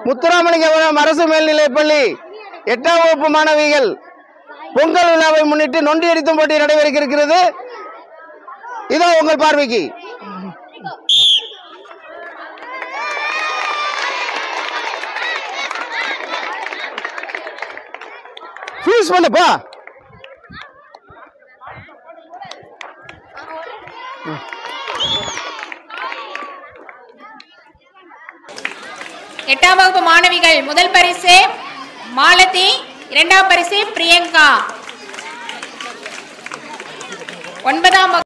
முத்துராமலிங்கபுரம் அரசு மேல்நிலைப்பள்ளி எட்டாம் வகுப்பு மாணவிகள் பொங்கல் விழாவை முன்னிட்டு நொண்டி அடித்தும் போட்டி நடைபெற இருக்கிறது இதோ உங்கள் பார்வைக்கு ஃபியூஸ் பண்ணுப்பா எட்டாம் வகுப்பு மாணவிகள் முதல் பரிசு மாலதி இரண்டாம் பரிசு பிரியங்கா ஒன்பதாம் வகுப்பு